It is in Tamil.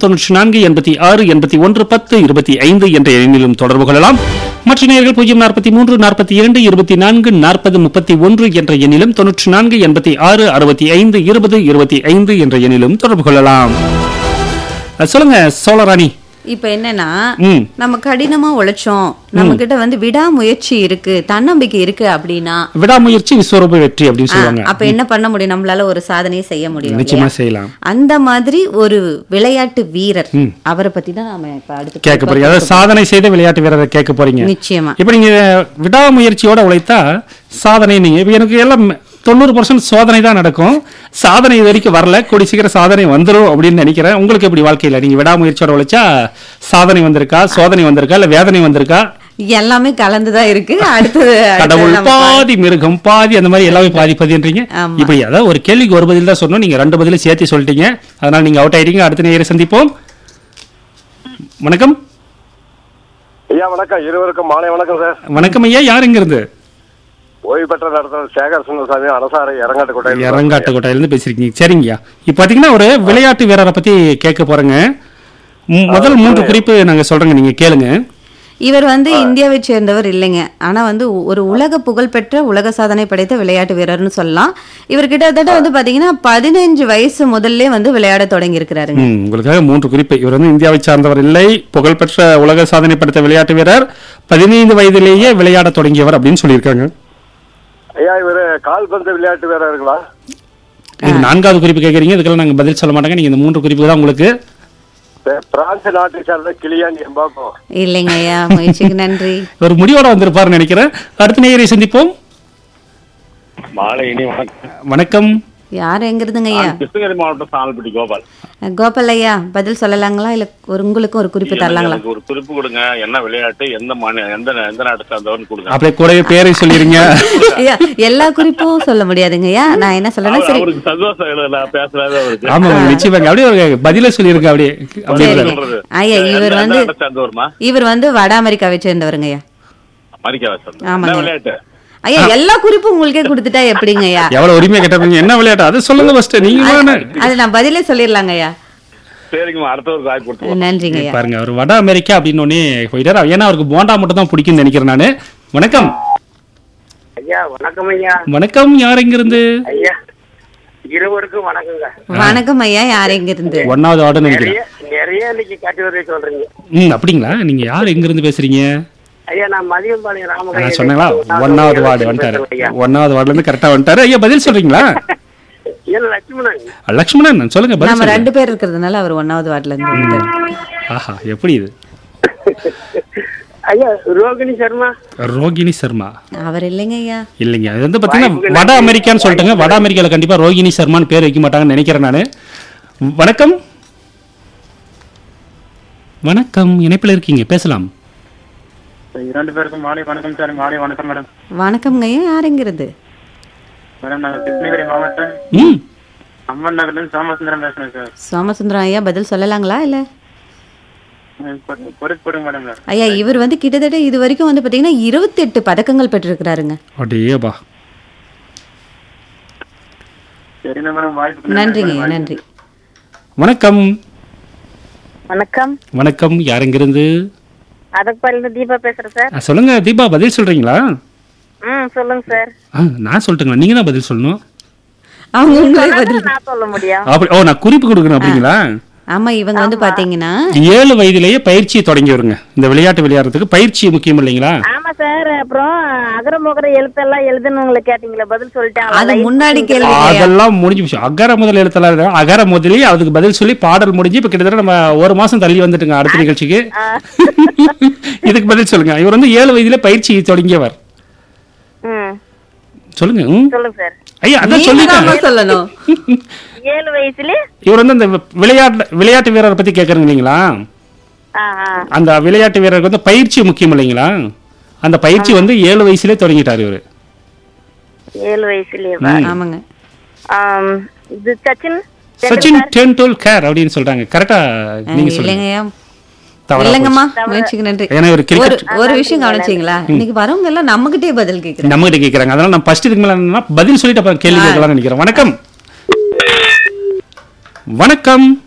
தொன்னூற்றி நான்கு எண்பத்தி ஆறு எண்பத்தி ஒன்று பத்து இருபத்தி ஐந்து என்ற எண்ணிலும் தொடர்பு கொள்ளலாம் மற்ற நேயர்கள் பூஜ்ஜியம் நாற்பத்தி மூன்று நாற்பத்தி இரண்டு இருபத்தி நான்கு நாற்பது முப்பத்தி ஒன்று என்ற எண்ணிலும் தொன்னூற்றி நான்கு எண்பத்தி ஆறு அறுபத்தி ஐந்து இருபது இருபத்தி ஐந்து என்ற எண்ணிலும் தொடர்பு கொள்ளலாம் அஹ் சொல்லுங்க சோழராணி இப்ப என்னன்னா ம். நம்ம கடினமா உழைச்சோம் நம்ம கிட்ட வந்து விடாமுயற்சி இருக்கு தன்னம்பிக்கை இருக்கு அப்படின்னா விடாமுயற்சி விஸ்வரூப வெற்றி அப்படின்னு ஆ, சொல்லுவாங்க அப்ப என்ன பண்ண முடியும் நம்மளால ஒரு சாதனையை செய்ய முடியும் நிச்சயமா இல்லையா? செய்யலாம் அந்த மாதிரி ஒரு விளையாட்டு வீரர் அவரை பத்தி தான் நாம இப்ப அடுத்து கேட்க போறீங்க அதாவது சாதனை செய்த விளையாட்டு வீரரை கேட்க போறீங்க நிச்சயமா இப்ப நீங்க விடாமுயற்சியோட உழைத்தா சாதனை நீங்க இப்ப எனக்கு எல்லாம் தொண்ணூறு பர்சன்ட் சோதனை தான் நடக்கும் சாதனை இது வரைக்கும் வரல கூடி சீக்கிரம் சாதனை வந்துரும் அப்படின்னு நினைக்கிறேன் உங்களுக்கு எப்படி வாழ்க்கையில நீங்க விடாமுயற்சியோட உழைச்சா சாதனை வந்திருக்கா சோதனை வந்திருக்கா இல்ல வேதனை வந்திருக்கா எல்லாமே கலந்துதான் இருக்கு அடுத்தது அடுத்தது கடவுள் நம்ம பா- பாதி மிருகம் பாதி அந்த மாதிரி எல்லாமே பாதி பாதின்றீங்க ஆமா. இப்படி அதாவது ஒரு கேள்விக்கு ஒரு பதில் தான் சொன்னோம் நீங்க ரெண்டு பதிலும் சேர்த்து சொல்லிட்டீங்க அதனால நீங்க அவுட் ஆயிட்டீங்க அடுத்த நேரம் சந்திப்போம் வணக்கம் ஐயா வணக்கம் இருவருக்கும் மாலை வணக்கம் சார் வணக்கம் ஐயா யார் எங்க இருந்து ஓய்வு பெற்ற நடத்துனர் சேகர் சுந்தரசாமி அரசாரை இறங்காட்டு கோட்டை இறங்காட்டு கோட்டையிலிருந்து பேசிருக்கீங்க சரிங்கய்யா இப்போ பாத்தீங்கன்னா ஒரு விளையாட்டு வீரரை பத்தி கேட்க போறேங்க ம், முதல் மூன்று குறிப்பு நாங்க சொல்றேங்க நீங்க கேளுங்க இவர் வந்து இந்தியாவை சேர்ந்தவர் இல்லைங்க ஆனா வந்து ஒரு உலக புகழ்பெற்ற உலக சாதனை படைத்த விளையாட்டு வீரர்னு சொல்லலாம் இவர் கிட்டத்தட்ட வந்து பாத்தீங்கன்னா பதினஞ்சு வயசு முதல்ல வந்து விளையாட தொடங்கி இருக்கிறாருங்க ம், உங்களுக்காக மூன்று குறிப்பு இவர் வந்து இந்தியாவை சார்ந்தவர் இல்லை புகழ்பெற்ற உலக சாதனை படைத்த விளையாட்டு வீரர் பதினைந்து வயதிலேயே விளையாட தொடங்கியவர் அப்படின்னு சொல்லியிருக்காங்க ஐயா இவரு கால்பந்து விளையாட்டு வீரர்களா இது நான்காவது குறிப்பு கேட்குறீங்க இதுக்கெல்லாம் நாங்க பதில் சொல்ல மாட்டாங்க நீங்க இந்த மூன்று குறிப்பு தான் உங்களுக்கு பே- பிரான்ஸ் நாட்டை சார்ந்த கிளியான் எம்பாப்போ இல்லைங்க ஐயா முயற்சிக்கு நன்றி ஒரு முடிவோட வந்திருப்பாருன்னு நினைக்கிறேன் அடுத்த நேயரை சந்திப்போம் மாலை இனி வணக்கம் வணக்கம் யார் எங்க இருந்துங்க ஐயா கிருஷ்ணகிரி மாவட்டம் சாலப்பட்டி கோபால் கோபால் ஐயா பதில் சொல்லலாங்களா இல்ல ஒரு உங்களுக்கும் ஒரு குறிப்பு தரலாங்களா எனக்கு ஒரு குறிப்பு கொடுங்க என்ன விளையாட்டு எந்த மாநில எந்த எந்த நாட்டை சார்ந்தவர்னு கொடுங்க அப்படியே கூடவே பேரை சொல்லிருங்க ஐயா எல்லா குறிப்பும் சொல்ல முடியாதுங்க ஐயா நான் என்ன சொல்லணும் அவர்- சரி அவருக்கு சந்தோஷம் இல்லை, நான் பேசுறது அவருக்கு ஆமா நிச்சயமாங்க அப்படியே ஒரு பதில சொல்லிருங்க அப்படியே அப்படியே சரிங்க சொல்றது. ஐயா எந்த- இவர் எந்த வந்து நாட்டை சார்ந்தவர்மா இவர் வந்து வட அமெரிக்காவை சேர்ந்தவருங்க ஐயா அமெரிக்காவை சார்ந்தவர் ஆமாங்க. என்ன விளையாட்டு ஐயா எல்லா குறிப்பும் உங்களுக்கே கொடுத்துட்டா எப்படிங்க ஐயா எவ்வளவு உரிமை கேட்டப்பீங்க என்ன விளையாட்டு அதை சொல்லுங்க ஃபர்ஸ்ட் நீங்க தானே. அது நான் பதிலே சொல்லிடலாங்க ஐயா சரிங்கம்மா அடுத்தவருக்கு வாய்ப்பு கொடுத்துருவோம் நன்றிங்க ஐயா பாருங்க அவர் வட அமெரிக்கா அப்படின்னு ஒன்னே போயிட்டாரு ஏன்னா அவருக்கு போண்டா மட்டும் தான் பிடிக்கும்னு நினைக்கிறேன் நானு வணக்கம் ஐயா வணக்கம் ஐயா வணக்கம் யார் எங்க இருந்து ஐயா இருவருக்கும் வணக்கங்க வணக்கம் ஐயா யார் எங்க இருந்து ஒன்னாவது வார்டுன்னு நிறைய நினைக்கிறேன் நிறைய இன்னைக்கு காட்டி வரை சொல்றீங்க ம் அப்படிங்களா நீங்க யார் எங்க இருந்து பேசுறீங்க ஐயா நான் மதியம்பாளையம் நான் ராமகை சொன்னேங்களா ஒன்னாவது வார்டு வந்துட்டாரு ஒன்னாவது வார்டுல இருந்து கரெக்டா வந்துட்டாரு ஐயா பதில் சொல்றீங்களா ஏன் லட்சுமணன் லக்ஷ்மணன் சொல்லுங்க பதில் நம்ம சொல்லுங்க ரெண்டு பேர் இருக்கிறதுனால அவர் ஒன்னாவது வார்டுல இருந்து வந்துட்டாரு. ஆஹா எப்படி இது ஐயா ரோகிணி சர்மா ரோகிணி சர்மா அவர் இல்லைங்க ஐயா இல்லைங்க அது வந்து பாத்தீங்கன்னா வட அமெரிக்கான்னு சொல்லிட்டுங்க வட அமெரிக்கால கண்டிப்பா ரோகிணி சர்மான்னு பேர் வைக்க மாட்டாங்கன்னு நினைக்கிறேன் நானு வணக்கம் வணக்கம் இணைப்பில் இருக்கீங்க பேசலாம் இரண்டு பேருக்கும் மாலை வணக்கம் சார் மாலை வணக்கம் மேடம் வணக்கம்ங்க ஐயா யார் எங்க இருந்து மேடம் நாங்கள் கிருஷ்ணகிரி மாவட்டம் ம் அம்மன் நகர்ல இருந்து சோமசுந்தரம் பேசுறேன் சார் சோமசுந்தரம் ஐயா பதில் சொல்லலாங்களா இல்ல பொறுப்பு போடுங்க மேடம் ஐயா இவர் வந்து கிட்டத்தட்ட இது வரைக்கும் வந்து பாத்தீங்கன்னா இருபத்தி எட்டு பதக்கங்கள் பெற்றிருக்கிறாருங்க அப்படியேபா சரிங்க மேடம் வாய்ப்பு நன்றிங்க ஐயா நன்றி வணக்கம் வணக்கம் வணக்கம் யார் எங்கிருந்து அதப்பாலிருந்து தீபா பேசுறேன் சார் ஆ, சொல்லுங்க தீபா பதில் சொல்றீங்களா ம் சொல்லுங்க சார் ஆ, நான் சொல்லட்டுங்களா நீங்க தான் பதில் சொல்லணும் அவங்க உங்களே சொன்னாதான் பதில் நான் சொல்ல முடியும் அப்படி ஓ நான் குறிப்பு கொடுக்கணும் அப்படிங்களா ஆமா இவங்க வந்து பாத்தீங்கன்னா ஏழு வயதிலேயே பயிற்சியை தொடங்கி வருங்க இந்த விளையாட்டு விளையாடுறதுக்கு பயிற்சி முக்கியம் இல்லைங்களா ஆமா சார் அப்புறம் அகர முகர எழுத்தெல்லாம் எழுதுனவங்களை கேட்டீங்களே பதில் சொல்லிட்டாங்க அது முன்னாடி கேள்வி அதெல்லாம் முடிஞ்சு போச்சு அகர முதல் எழுத்தெல்லாம் இருக்கு. அகர முதலி அதுக்கு பதில் சொல்லி பாடல் முடிஞ்சு இப்ப கிட்டத்தட்ட நம்ம ஒரு மாசம் தள்ளி வந்துட்டுங்க அடுத்த நிகழ்ச்சிக்கு இதுக்கு பதில் சொல்லுங்க இவர் வந்து ஏழு வயதிலே பயிற்சி தொடங்கியவர் ம் சொல்லுங்க ம். சொல்லுங்க சார் ஐயா அதான் நீங்க சொல்லிட்டாங்க தாம்மா சொல்லணும் ஏழு வயசுல இவர் வந்து அந்த விளையாட்டு விளையாட்டு வீரரை பத்தி கேக்குறீங்க இல்லைங்களா ஆ ஆ அந்த விளையாட்டு வீரருக்கு வந்து பயிற்சி முக்கியம் இல்லைங்களா அந்த பயிற்சி வந்து ஏழு வயசுலயே தொடங்கிட்டாரு இவரு ஏழு வயசுலயே ஆமாங்க ஆம், இது சச்சின் சச்சின் டெண்டுல்கர் அப்படின்னு சொல்றாங்க கரெக்டா நீங்க சொல்லுங்க இல்லைங்க ஐயா தவறா இல்லைங்கம்மா முயற்சிக்கு நன்றி ஏன்னா ஒரு ஒரு கிரிக்கெட் ஒரு விஷயம் கவனிச்சீங்களா இன்னைக்கு வரவங்க எல்லாம் நம்மகிட்டே பதில் கேக்குறாங்க நம்ம கிட்ட கேக்குறாங்க அதனால நான் ஃபர்ஸ்ட் இதுக்கு மேல என்னன்னா பதில் சொல்லிட்டு அப்புறம் கேள்வி கேட்கலாம்னு நினைக்கிறேன் வணக்கம் வணக்கம்